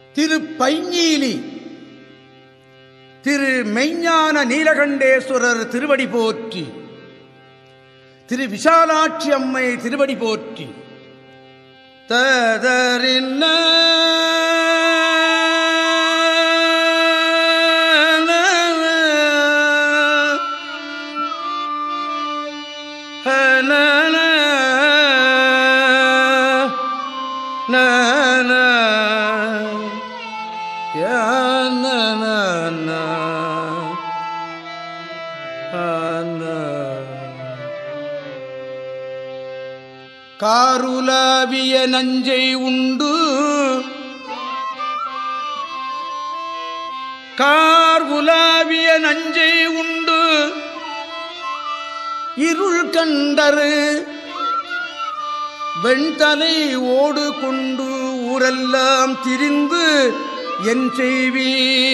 திரு பைஞீலி திரு மெய்ஞான நீலகண்டேஸ்வரர் திருவடி போற்றி திரு விசாலாட்சி அம்மை திருவடி போற்றி ததறின்ன காருலாவிய நஞ்சை உண்டு கார் உலாவிய நஞ்சை உண்டு இருள் கண்டரு வெண்தலை ஓடு கொண்டு ஊரெல்லாம் திரிந்து என் செய்வீ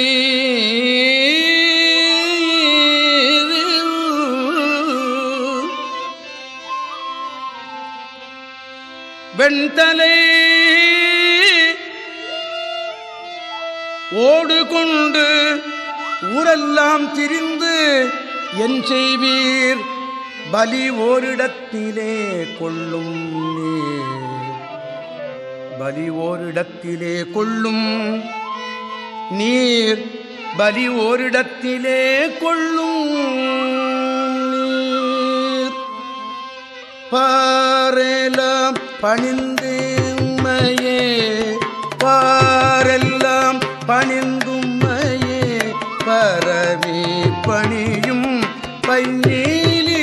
வெண்தலை ஓடு கொண்டு ஊரெல்லாம் திரிந்து என் செய்வீர் பலி ஓரிடத்திலே கொள்ளும் நீர் பலி ஓரிடத்திலே கொள்ளும் நீர் பலி ஓரிடத்திலே கொள்ளும் நீர் பாரெல்லாம் பணிந்துமையே பாரெல்லாம் பணிந்துமையே பரவி பணியும் பைநீலி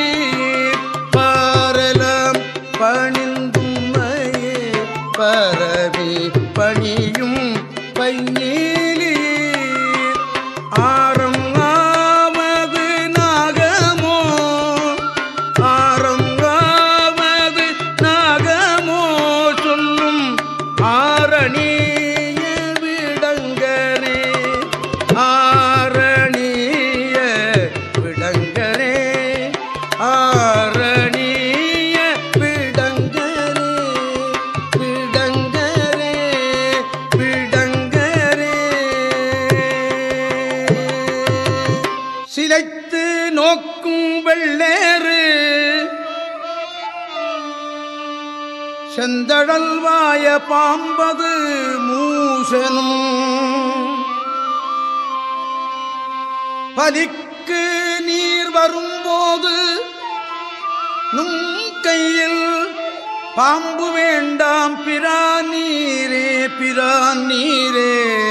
பாரெல்லாம் பணிந்துமையே பரவி பணியும் பைநீலி ஆரம் ஆவது நாகமோ ஆரங்காவது நாகமோ சொல்லும் ஆரணிய விடங்கரே ஆரணிய விடங்கரே ஆரணிய விடங்கரே விடங்கரே விடங்கரே சிலைத்து நோக்கும் வெள்ளேறு செந்தழல் வாய பாம்பது மூசனும் பலிக்கு நீர் வரும்போது நும் கையில் பாம்பு வேண்டாம் பிரான் நீரே பிரான் நீரே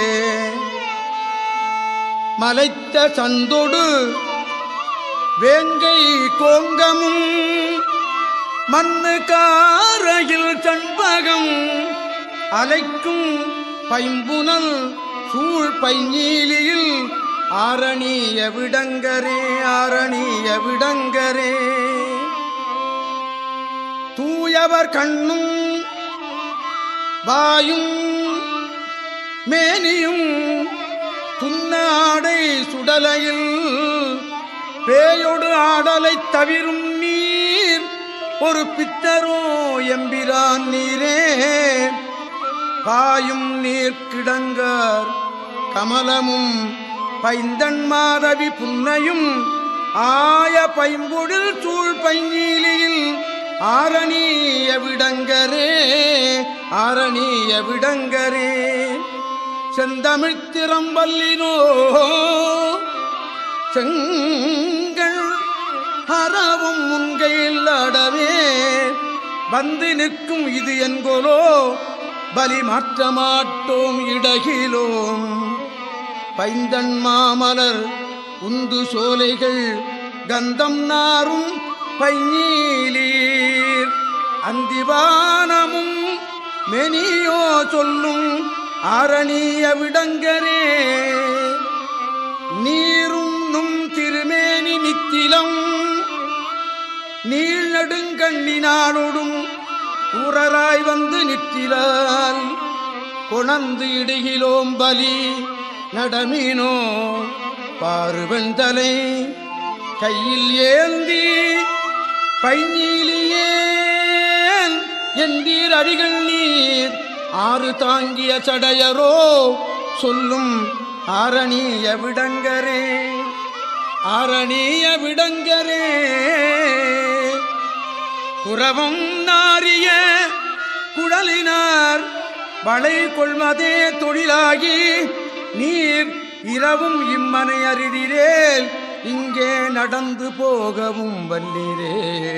மலைத்த சந்தொடு வேங்கை கோங்கமும் மண்ணு காரையில் சண்பகம் அலைக்கும் பைம்புனல் சூழ் பைஞீலியில் ஆரணிய விடங்கரே ஆரணிய விடங்கரே தூயவர் கண்ணும் வாயும் மேனியும் துன்னாடை சுடலையில் பேயொடு ஆடலைத் தவிரும் நீர் ஒரு பித்தரோ எம்பிரான் நீரே பாயும் நீர் கிடங்கார் கமலமும் பைந்தன் மாதவி புன்னையும் ஆய பைம்பொழில் சூழ் பைஞ்சீலியில் ஆரணிய விடங்கரே ஆரணிய விடங்கரே செந்தமிழ்த்திறம் வல்லினோ செங்கள் அறவும் முன்கையில் அடவே வந்து நிற்கும் இது என்கொலோ பலி மாற்ற மாட்டோம் இடகிலோம் பைந்தன் மாமலர் உந்து சோலைகள் கந்தம் நாரும் பைஞீலீர் அந்திவானமும் மெனியோ சொல்லும் ஆரணிய விடங்கரே நீரும் நும் திருமேனி நித்திலம் நீள் நெடுங்கண்ணினாளொடும் ஊரராய் வந்து நிற்றிலால் கொணந்து இடுகிலோம் பலி நடமினோ பாருவெண்தலை கையில் ஏந்தி பைநீலியேன் எந்தீர் அடிகள் நீர் ஆறு தாங்கிய சடையரோ சொல்லும் ஆரணிய விடங்கரே ஆரணிய விடங்கரே குரவம் நாரிய குழலினார் வளை கொள்வதே தொழிலாகி நீர் இரவும் இம்மனை அறிதிரேல் இங்கே நடந்து போகவும் வல்லீரே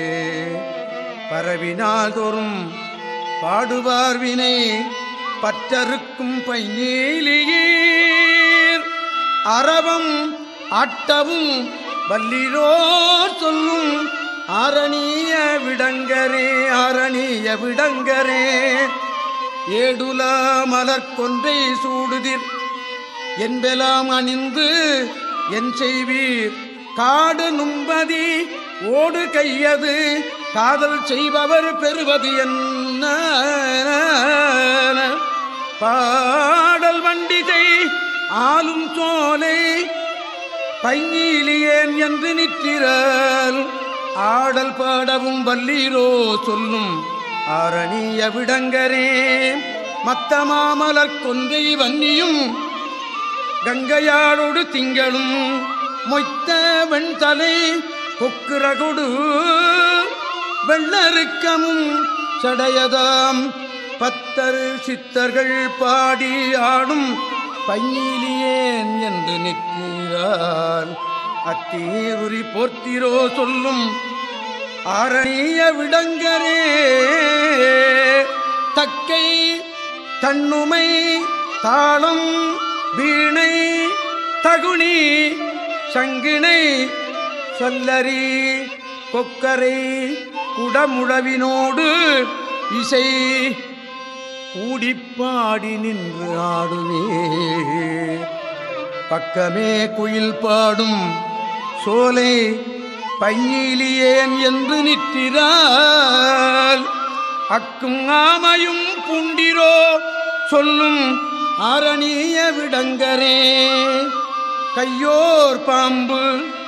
பரவினால் தோறும் பாடுவார் வினை பற்றறுக்கும் பைநீலியீர் அறவம் அட்டவும் வல்லிரோ சொல்லும் ஆரணிய விடங்கரே ஆரணிய விடங்கரே ஏடுலா மலர் கொன்றை சூடுதிர் என்பெலாம் அணிந்து என் செய்வீர் காடு நும்பதி ஓடு கையது காதல் செய்பவர் பெறுவது என்ன பாடல் வண்டிதை ஆளும் சோலை பைங்கிலியேன் என்று நிற்கிறால் ஆடல் பாடவும் வல்லீரோ சொல்லும் ஆரணிய விடங்கரே மத்த மாமலர் கொன்றை வன்னியும் கங்கையாளோடு திங்களும் மொய்த்த வெண்தலை கொக்குரகொடு வெள்ளருக்கமும் சடையதாம் பத்தர் சித்தர்கள் பாடி ஆடும் பையிலியேன் என்று நிற்கிறார் அத்தீருரி போர்த்திரோ சொல்லும் ஆரணிய விடங்கரே தக்கை தன்னுமை தாளம் வீணை தகுனி சங்கினை சொல்லரி கொக்கரை குடமுழவினோடு இசை கூடிப்பாடி நின்று ஆடுவே பக்கமே குயில் பாடும் சோலை பையிலியேன் என்று நிற்கிறாள் அக்கும் ஆமையும் புண்டிரோ சொல்லும் ஆரணிய விடங்கரே கையோர் பாம்பு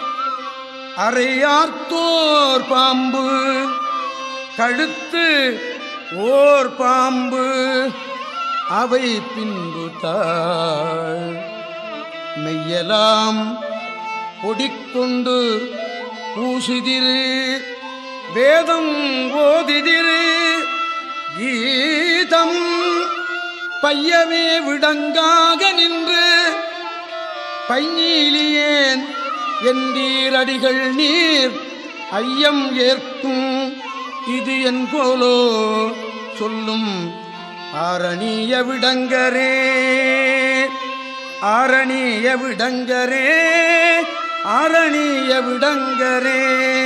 அறையார்த்தோர் பாம்பு கழுத்து ஓர் பாம்பு அவை பின்பு தாழ் மெய்யலாம் பொடிக்கொண்டு பூசிதிரு வேதம் ஓதிதிரு கீதம் பையவே விடங்காக நின்று பைஞீலியேன் என்றீரடிகள் நீர் ஐயம் ஏற்கும் இது என் போலோ சொல்லும் ஆரணிய விடங்கரே ஆரணிய விடங்கரே ஆரணிய விடங்கரே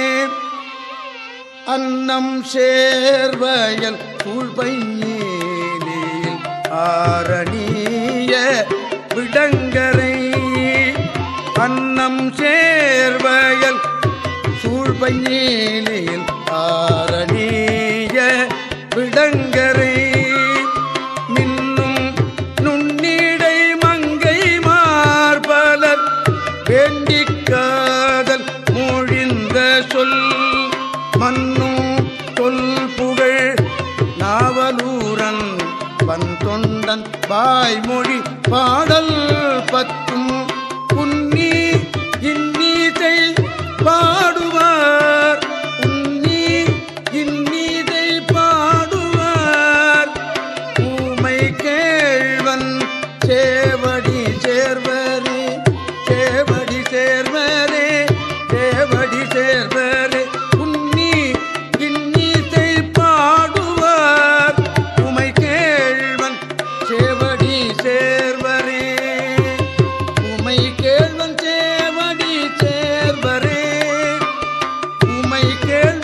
அன்னம் சேர்வயல் சூழ்பையேலில் ஆரணிய விடங்கரை அன்னம் சேர்வயல் சூழ்பையேலில் ஆரணிய விடங்கரை மின்னும் நுண்ணிடை மங்கை மார்பலர் வேண்டிக் காதல் மொழிந்த சொல் மன்னும் சொல் புகழ் நாவலூரன் வந்தொண்டன் வாய்மொழி பாடல் பத்தும் உன்னி இன்னீதை பாடுவார் உன்னி இன்னீதை பாடுவார் ஊமை கேழ்வன் சேவடி சேர்வரே சேவடி சேர்வரே சேவடி சேர்வரே உன்னி இன்னீத்தை பாடுவார் உமை கேழ்வன் சேவடி சேர்வரே உமை கேழ்வன் சேவடி சேர்வரே உமை கேள்